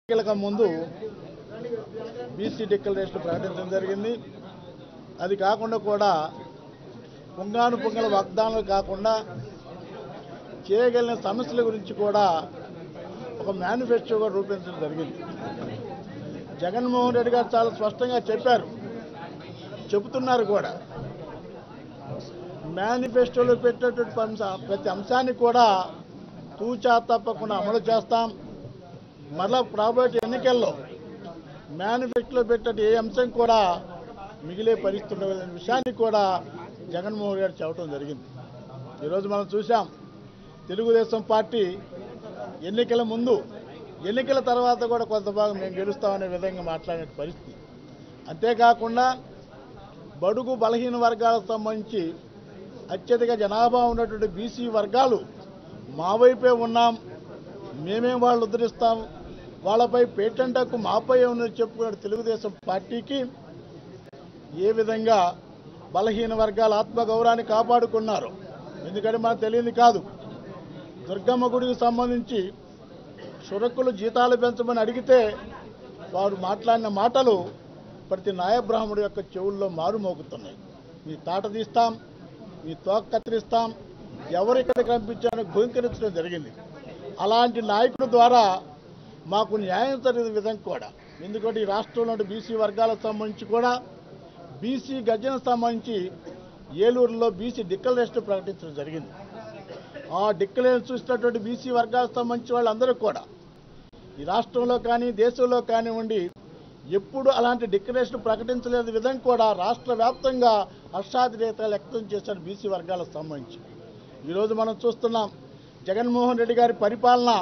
ఎన్నికలకు ముందు BC declaration ప్రకటించడం జరిగింది అది కాకుండా కూడా పుంగాను పుంగల వాగ్దానాలు కాకుండా చేయగలిగిన సమస్యల గురించి కూడా ఒక మేనిఫెస్టోగా రూపొందించడం జరిగింది జగన్మోహన్ రెడ్డి గారు చాలా స్పష్టంగా చెప్పారు చెబుతున్నారు కూడా మేనిఫెస్టోలో పెట్టేటువంటి అంశ- ప్రతి అంశాన్ని కూడా తూచా తప్పకుండా అమలు చేస్తాం మరలా రాబోయే ఎన్నికల్లో మేనిఫెస్టోలో పెట్టే ఏ అంశం కూడా మిగిలే పరిస్థితి ఉండదనే విషయాన్ని కూడా జగన్మోహన్ గారు చెప్పడం జరిగింది ఈరోజు మనం చూసాం తెలుగుదేశం పార్టీ ఎన్నికల ముందు ఎన్నికల తర్వాత కూడా కొంత భాగం మేము గెలుస్తామనే విధంగా మాట్లాడే పరిస్థితి అంతేకాకుండా బడుగు బలహీన వర్గాలకు సంబంధించి అత్యధిక జనాభా ఉన్నటువంటి బీసీ వర్గాలు మా వైపే ఉన్నాం మేమేం వాళ్ళు ఉద్ధరిస్తాం వాళ్ళపై పేటెంట్ హక్కు మాపై ఉందని చెప్పుకున్న తెలుగుదేశం పార్టీకి ఏ విధంగా బలహీన వర్గాల ఆత్మగౌరవాన్ని కాపాడుకున్నారు ఎందుకంటే మనకు తెలియంది కాదు దుర్గమ్మ గుడికి సంబంధించి షురక్కులు జీతాలు పెంచమని అడిగితే వారు మాట్లాడిన మాటలు ప్రతి నాయబ్రాహ్మణుడు యొక్క చెవుల్లో మారుమోగుతున్నాయి మీ తాట తీస్తాం మీ తోక కత్తిరిస్తాం ఎవరు ఇక్కడికి పంపించారో గోంకరించడం జరిగింది అలాంటి నాయకుడి ద్వారా మాకు న్యాయం జరిగిన విధం కూడా ఎందుకంటే ఈ రాష్ట్రంలో బీసీ వర్గాలకు సంబంధించి కూడా బీసీ గర్జనకు సంబంధించి ఏలూరులో బీసీ డిక్లరేషన్ ప్రకటించడం జరిగింది ఆ డిక్లరేషన్ చూసినటువంటి బీసీ వర్గాలకు సంబంధించిన వాళ్ళందరూ కూడా ఈ రాష్ట్రంలో కానీ దేశంలో కానివ్వండి ఎప్పుడు అలాంటి డిక్లరేషన్ ప్రకటించలేని విధం కూడా రాష్ట్ర వ్యాప్తంగా హర్షాతిరేత వ్యక్తం చేశారు బీసీ వర్గాలకు సంబంధించి ఈరోజు మనం చూస్తున్నాం జగన్మోహన్ రెడ్డి గారి పరిపాలన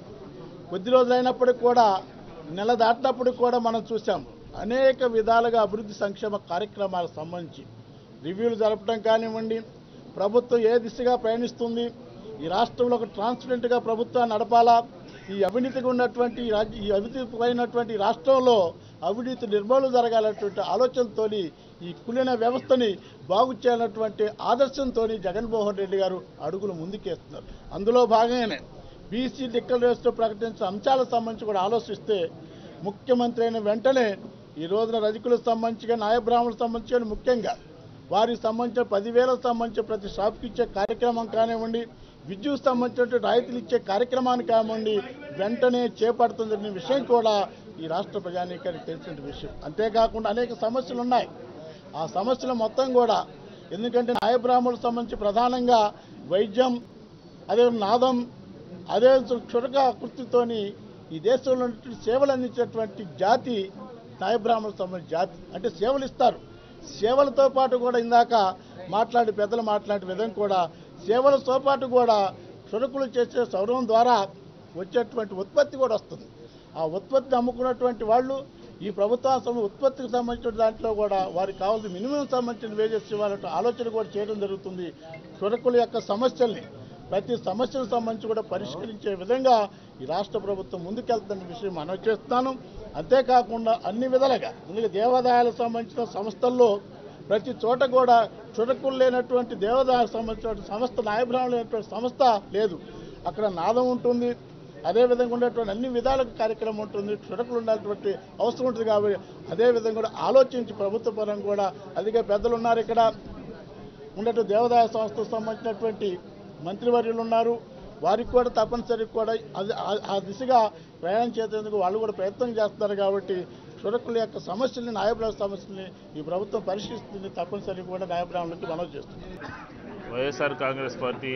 కొద్ది రోజులైనప్పటికీ కూడా నెల దాటినప్పటికి కూడా మనం చూసాం అనేక విధాలుగా అభివృద్ధి సంక్షేమ కార్యక్రమాలకు సంబంధించి రివ్యూలు జరపడం కానివ్వండి ప్రభుత్వం ఏ దిశగా ప్రయాణిస్తుంది ఈ రాష్ట్రంలో ఒక ట్రాన్స్పరెంట్గా ప్రభుత్వాన్ని నడపాలా ఈ అవినీతిగా ఉన్నటువంటి ఈ రాజ్య ఈ అవినీతి అయినటువంటి రాష్ట్రంలో అవినీతి నిర్మూలన జరగాలన్నటువంటి ఆలోచనతో ఈ కులిన వ్యవస్థని బాగు చేయాలన్నటువంటి ఆదర్శంతో జగన్మోహన్ రెడ్డి గారు అడుగులు ముందుకేస్తున్నారు అందులో భాగంగానే బీసీ డిక్లరేషన్ ప్రకటించిన అంశాలకు సంబంధించి కూడా ఆలోచిస్తే ముఖ్యమంత్రి అయిన వెంటనే ఈ రోజున రజకులకు సంబంధించి నాయబ్రాహ్మణులకు సంబంధించి కానీ ముఖ్యంగా వారికి సంబంధించిన పదివేలకు సంబంధించిన ప్రతి షాప్కి ఇచ్చే కార్యక్రమం కానివ్వండి విద్యుత్ సంబంధించిన రాయితీలు ఇచ్చే కార్యక్రమాన్ని కానివ్వండి వెంటనే చేపడుతుందనే విషయం కూడా ఈ రాష్ట్ర ప్రజానీకానికి తెలిసిన విషయం అంతేకాకుండా అనేక సమస్యలు ఉన్నాయి ఆ సమస్యలు మొత్తం కూడా ఎందుకంటే నాయబ్రాహ్మణులకు సంబంధించి ప్రధానంగా వైద్యం అదే నాదం అదే క్షురక కృతితోని ఈ దేశంలో ఉన్నటువంటి సేవలు అందించేటువంటి జాతి నాయబ్రాహ్మణులకు సంబంధించిన జాతి అంటే సేవలు ఇస్తారు సేవలతో పాటు కూడా ఇందాక మాట్లాడి పెద్దలు మాట్లాడే విధం కూడా సేవలతో పాటు కూడా క్షురకులు చేసే సౌరవం ద్వారా వచ్చేటువంటి ఉత్పత్తి కూడా వస్తుంది ఆ ఉత్పత్తి అమ్ముకున్నటువంటి వాళ్ళు ఈ ప్రభుత్వ ఉత్పత్తికి సంబంధించిన దాంట్లో కూడా వారికి కావాల్సిన మినిమం సంబంధించిన వేజెస్ ఇవ్వాలంటే ఆలోచన కూడా చేయడం జరుగుతుంది క్షురకుల యొక్క సమస్యల్ని ప్రతి సమస్యకు సంబంధించి కూడా పరిష్కరించే విధంగా ఈ రాష్ట్ర ప్రభుత్వం ముందుకెళ్తున్న విషయం మనం చేస్తున్నాను అంతేకాకుండా అన్ని విధాలుగా ఎందుకంటే దేవాదాయాలకు సంబంధించిన సంస్థల్లో ప్రతి చోట కూడా చురకులు లేనటువంటి దేవాదాయాలకు సంబంధించిన సంస్థ న్యాయబ్రాహ్మణులు లేనటువంటి సంస్థ లేదు అక్కడ నాదం ఉంటుంది అదేవిధంగా ఉండేటువంటి అన్ని విధాలకు కార్యక్రమం ఉంటుంది చురకులు ఉన్నటువంటి అవసరం ఉంటుంది కాబట్టి అదేవిధంగా కూడా ఆలోచించి ప్రభుత్వ పరంగా కూడా అధిక పెద్దలు ఉన్నారు ఇక్కడ ఉన్నటువంటి దేవాదాయ సంస్థకు సంబంధించినటువంటి మంత్రివర్యులు ఉన్నారు వారికి కూడా తప్పనిసరిగా కూడా అది ఆ- ఆ దిశగా ప్రయాణం చేసేందుకు వాళ్ళు కూడా ప్రయత్నం చేస్తున్నారు కాబట్టి క్షురకుల యొక్క సమస్యల్ని న్యాయబ్రాహ్మణ సమస్యల్ని ఈ ప్రభుత్వం పరిశీలిస్తుంది తప్పనిసరిగా కూడా న్యాయబ్రాహ్మణులకి మనవి చేస్తుంది వైఎస్ఆర్ కాంగ్రెస్ పార్టీ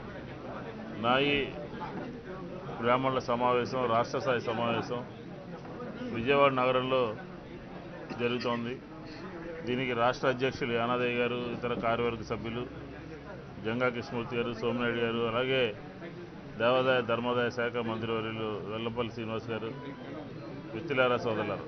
నాయి బ్రాహ్మణుల సమావేశం రాష్ట్ర స్థాయి సమావేశం విజయవాడ నగరంలో జరుగుతోంది దీనికి రాష్ట్ర అధ్యక్షులు యానాదయ్య గారు ఇతర కార్యవర్గ సభ్యులు జంగా కృష్ణమూర్తి గారు సోమినాయుడు గారు అలాగే దేవాదాయ ధర్మాదాయ శాఖ మంత్రివర్యులు వెల్లంపల్లి శ్రీనివాస్ గారు విత్తిలారా సోదరులారు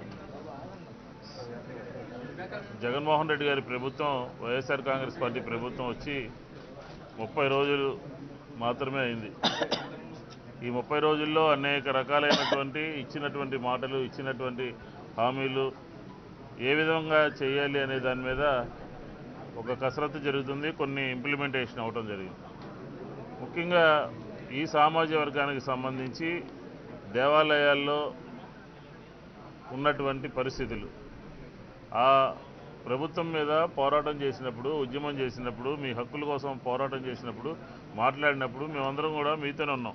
జగన్మోహన్ రెడ్డి గారి ప్రభుత్వం వైఎస్ఆర్ కాంగ్రెస్ పార్టీ ప్రభుత్వం వచ్చి ముప్పై రోజులు మాత్రమే అయింది ఈ ముప్పై రోజుల్లో అనేక రకాలైనటువంటి ఇచ్చినటువంటి మాటలు ఇచ్చినటువంటి హామీలు ఏ విధంగా చేయాలి అనే దాని మీద ఒక కసరత్తు జరుగుతుంది కొన్ని ఇంప్లిమెంటేషన్ అవటం జరిగింది ముఖ్యంగా ఈ సామాజిక వర్గానికి సంబంధించి దేవాలయాల్లో ఉన్నటువంటి పరిస్థితులు ఆ ప్రభుత్వం మీద పోరాటం చేసినప్పుడు ఉద్యమం చేసినప్పుడు మీ హక్కుల కోసం పోరాటం చేసినప్పుడు మాట్లాడినప్పుడు మేమందరం కూడా మీతోనే ఉన్నాం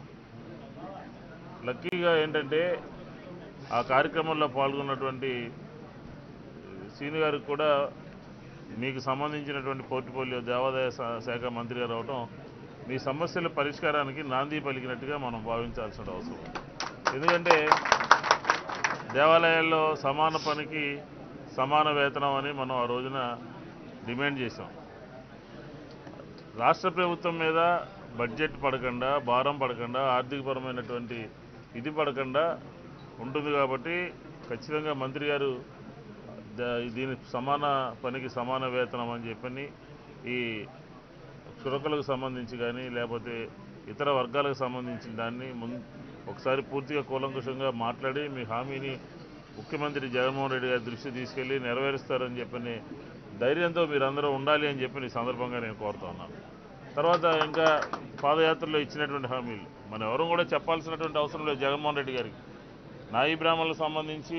లక్కీగా ఏంటంటే ఆ కార్యక్రమంలో పాల్గొన్నటువంటి సీని గారికి కూడా మీకు సంబంధించినటువంటి పోర్ట్ఫోలియో దేవాదాయ శా- శాఖ మంత్రిగా రావటం మీ సమస్యల పరిష్కారానికి నాంది పలికినట్టుగా మనం భావించాల్సిన అవసరం ఉంది. ఎందుకంటే దేవాలయాల్లో సమాన పనికి సమాన వేతనం అని మనం ఆ రోజున డిమాండ్ చేశాం రాష్ట్ర ప్రభుత్వం మీద బడ్జెట్ పడకుండా భారం పడకుండా ఆర్థికపరమైనటువంటి ఇది పడకుండా ఉంటుంది కాబట్టి ఖచ్చితంగా మంత్రి గారు ద- దీని సమాన పనికి సమాన వేతనం అని చెప్పని ఈ చురకలకు సంబంధించి కానీ లేకపోతే ఇతర వర్గాలకు సంబంధించిన దాన్ని ముందు ఒకసారి పూర్తిగా కూలంకుషంగా మాట్లాడి మీ హామీని ముఖ్యమంత్రి జగన్మోహన్ రెడ్డి గారి దృష్టి తీసుకెళ్లి నెరవేరుస్తారని చెప్పని ధైర్యంతో మీరందరూ ఉండాలి అని చెప్పి ఈ సందర్భంగా నేను కోరుతా ఉన్నాను తర్వాత ఇంకా పాదయాత్రలో ఇచ్చినటువంటి హామీలు మనం ఎవరు కూడా చెప్పాల్సినటువంటి అవసరం లేదు జగన్మోహన్ రెడ్డి గారికి నాయి బ్రాహ్మణులకు సంబంధించి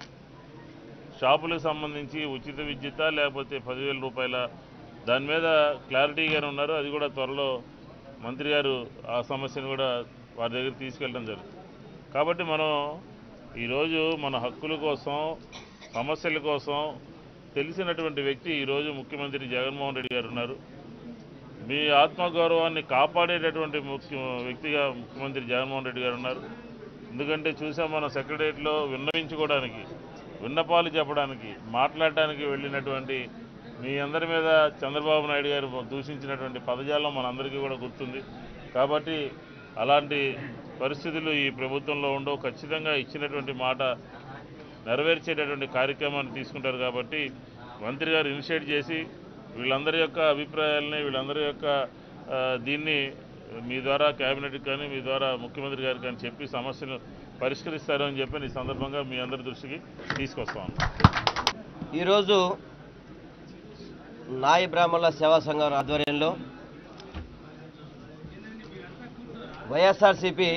షాపులకు సంబంధించి ఉచిత విద్యుత లేకపోతే పదివేల రూపాయల దాని మీద క్లారిటీగానే ఉన్నారు అది కూడా త్వరలో మంత్రి గారు ఆ సమస్యను కూడా వారి దగ్గర తీసుకెళ్ళడం జరుగుతుంది కాబట్టి మనం ఈరోజు మన హక్కుల కోసం సమస్యల కోసం తెలిసినటువంటి వ్యక్తి ఈరోజు ముఖ్యమంత్రి జగన్మోహన్ రెడ్డి గారు ఉన్నారు మీ ఆత్మగౌరవాన్ని కాపాడేటటువంటి ముఖ్య వ్యక్తిగా ముఖ్యమంత్రి జగన్మోహన్ రెడ్డి గారు ఉన్నారు ఎందుకంటే చూసాం మనం సెక్రటరియట్లో విన్నవించుకోవడానికి విన్నపాలు చెప్పడానికి మాట్లాడడానికి వెళ్ళినటువంటి మీ అందరి మీద చంద్రబాబు నాయుడు గారు దూషించినటువంటి పదజాలం మనందరికీ కూడా గుర్తుంది కాబట్టి అలాంటి పరిస్థితులు ఈ ప్రభుత్వంలో ఉండవు ఖచ్చితంగా ఇచ్చినటువంటి మాట నెరవేర్చేటటువంటి కార్యక్రమాన్ని తీసుకుంటారు కాబట్టి మంత్రి గారు ఇనిషియేట్ చేసి వీళ్ళందరి యొక్క అభిప్రాయాలని వీళ్ళందరి యొక్క ఆ, దీన్ని మీ ద్వారా కేబినెట్కి కానీ మీ ద్వారా ముఖ్యమంత్రి గారికి కానీ చెప్పి సమస్యను పరిష్కరిస్తారు అని చెప్పి ఈ సందర్భంగా మీ అందరి దృష్టికి తీసుకొస్తాం ఈరోజు నాయ బ్రాహ్మణుల సేవా సంఘం ఆధ్వర్యంలో వైఎస్ఆర్సిపి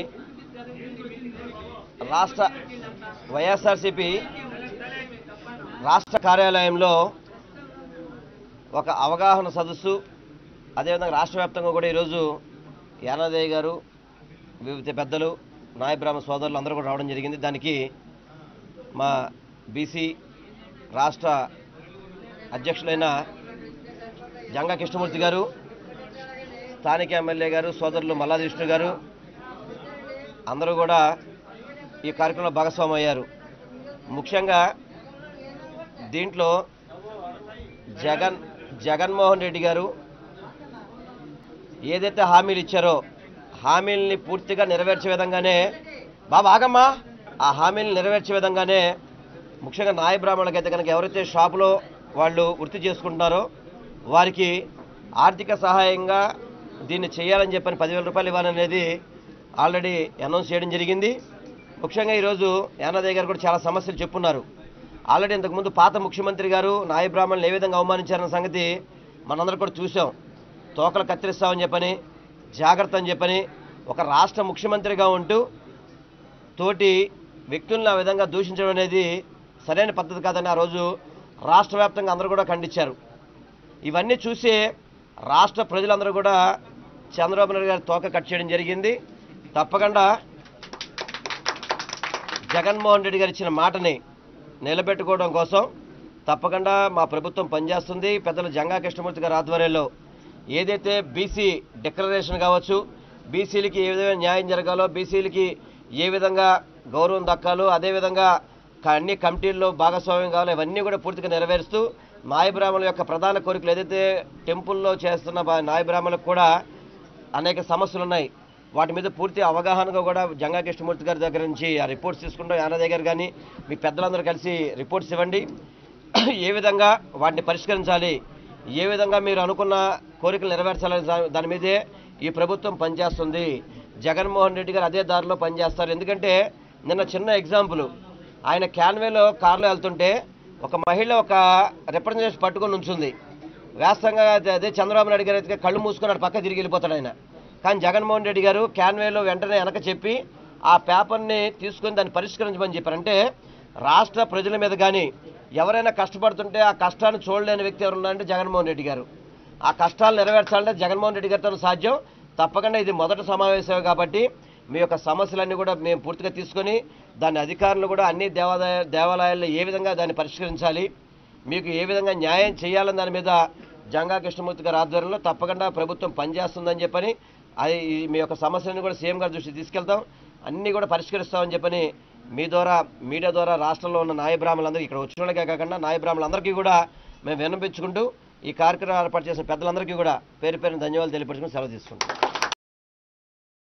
రాష్ట్ర వైఎస్ఆర్సిపి రాష్ట్ర కార్యాలయంలో ఒక అవగాహన సదస్సు అదేవిధంగా రాష్ట్ర వ్యాప్తంగా కూడా ఈరోజు యానాదేవి గారు వివిధ పెద్దలు నాయ బ్రాహ్మణ సోదరులు అందరూ కూడా రావడం జరిగింది దానికి మా బీసీ రాష్ట్ర అధ్యక్షులైన జంగా కృష్ణమూర్తి గారు స్థానిక ఎమ్మెల్యే గారు సోదరులు మల్లాది విష్ణు గారు అందరూ కూడా ఈ కార్యక్రమంలో భాగస్వామి అయ్యారు ముఖ్యంగా దీంట్లో జగన్ జగన్మోహన్ రెడ్డి గారు ఏదైతే హామీలు ఇచ్చారో హామీల్ని పూర్తిగా నెరవేర్చే విధంగానే బాబా ఆగమ్మా ఆ హామీలను నెరవేర్చే విధంగానే ముఖ్యంగా నాయ బ్రాహ్మణులకైతే కనుక ఎవరైతే షాపులో వాళ్ళు వృత్తి చేసుకుంటున్నారో వారికి ఆర్థిక సహాయంగా దీన్ని చేయాలని చెప్పని పదివేల రూపాయలు ఇవ్వాలనేది ఆల్రెడీ అనౌన్స్ చేయడం జరిగింది ముఖ్యంగా ఈరోజు యానాదయ్య గారు కూడా చాలా సమస్యలు చెప్పున్నారు ఆల్రెడీ ఇంతకుముందు పాత ముఖ్యమంత్రి గారు నాయ బ్రాహ్మణులు ఏ విధంగా అవమానించారన్న సంగతి మనందరం కూడా చూసాం తోకలు కత్తిరిస్తామని చెప్పని జాగ్రత్త అని చెప్పని ఒక రాష్ట్ర ముఖ్యమంత్రిగా ఉంటూ తోటి వ్యక్తులను ఆ విధంగా దూషించడం అనేది సరైన పద్ధతి కాదని ఆ రోజు రాష్ట్ర వ్యాప్తంగా అందరూ కూడా ఖండించారు ఇవన్నీ చూసి రాష్ట్ర ప్రజలందరూ కూడా చంద్రబాబు నాయుడు గారి తోక కట్ చేయడం జరిగింది తప్పకుండా జగన్మోహన్ రెడ్డి గారు ఇచ్చిన మాటని నిలబెట్టుకోవడం కోసం తప్పకుండా మా ప్రభుత్వం పనిచేస్తుంది పెద్దల జంగా కృష్ణమూర్తి గారి ఆధ్వర్యంలో ఏదైతే బీసీ డిక్లరేషన్ కావచ్చు బీసీలకి ఏ విధంగా న్యాయం జరగాలో బీసీలకి ఏ విధంగా గౌరవం దక్కాలో అదేవిధంగా క- అన్ని కమిటీల్లో భాగస్వామ్యం కావాలో ఇవన్నీ కూడా పూర్తిగా నెరవేరుస్తూ నాయ బ్రాహ్మణుల యొక్క ప్రధాన కోరికలు ఏదైతే టెంపుల్లో చేస్తున్న బా- నాయ బ్రాహ్మణులకు కూడా అనేక సమస్యలు ఉన్నాయి వాటి మీద పూర్తి అవగాహనగా కూడా జంగా కృష్ణమూర్తి గారి దగ్గర నుంచి ఆ రిపోర్ట్స్ తీసుకుంటాం యాన దగ్గర కానీ మీ పెద్దలందరూ కలిసి రిపోర్ట్స్ ఇవ్వండి ఏ విధంగా వాటిని పరిష్కరించాలి ఏ విధంగా మీరు అనుకున్న కోరికలు నెరవేర్చాలని దా- దాని మీదే ఈ ప్రభుత్వం పనిచేస్తుంది జగన్మోహన్ రెడ్డి గారు అదే దారిలో పనిచేస్తారు ఎందుకంటే నిన్న చిన్న ఎగ్జాంపుల్ ఆయన క్యాన్వేలో కారులో వెళ్తుంటే ఒక మహిళ ఒక రిప్రజెంటేషన్ పట్టుకొని ఉంచుంది వాస్తవంగా అదే- అదే చంద్రబాబు నాయుడు గారు అయితే కళ్ళు మూసుకున్నాడు పక్క తిరిగి వెళ్ళిపోతాడు ఆయన కానీ జగన్మోహన్ రెడ్డి గారు క్యాన్వేలో వెంటనే వెనక చెప్పి ఆ పేపర్ని తీసుకొని దాన్ని పరిష్కరించమని చెప్పారు అంటే రాష్ట్ర ప్రజల మీద కానీ ఎవరైనా కష్టపడుతుంటే ఆ కష్టాన్ని చూడలేని వ్యక్తి ఎవరు ఉన్నారంటే జగన్మోహన్ రెడ్డి గారు ఆ కష్టాలు నెరవేర్చాలంటే జగన్మోహన్ రెడ్డి గారితో సాధ్యం తప్పకుండా ఇది మొదటి సమావేశమే కాబట్టి మీ యొక్క సమస్యలన్నీ కూడా మేము పూర్తిగా తీసుకొని దాని అధికారులు కూడా అన్ని దేవాలయ దేవాలయాల్లో ఏ విధంగా దాన్ని పరిష్కరించాలి మీకు ఏ విధంగా న్యాయం చేయాలని దాని మీద జంగా కృష్ణమూర్తి గారి ఆధ్వర్యంలో తప్పకుండా ప్రభుత్వం పనిచేస్తుందని చెప్పని అది ఈ మీ యొక్క సమస్యలను కూడా సీఎం గారి దృష్టికి తీసుకెళ్తాం అన్నీ కూడా పరిష్కరిస్తామని చెప్పని మీ ద్వారా మీడియా ద్వారా రాష్ట్రంలో ఉన్న నాయ బ్రాహ్మణులందరికీ ఇక్కడ వచ్చిన వాళ్ళకే కాకుండా నాయ బ్రాహ్మణులందరికీ కూడా మేము విన్నపించుకుంటూ ఈ కార్యక్రమం ఏర్పాటు చేసిన పెద్దలందరికీ కూడా పేరు పేరున ధన్యవాదాలు తెలియపరుచుకుని సెలవు తీసుకుంటాం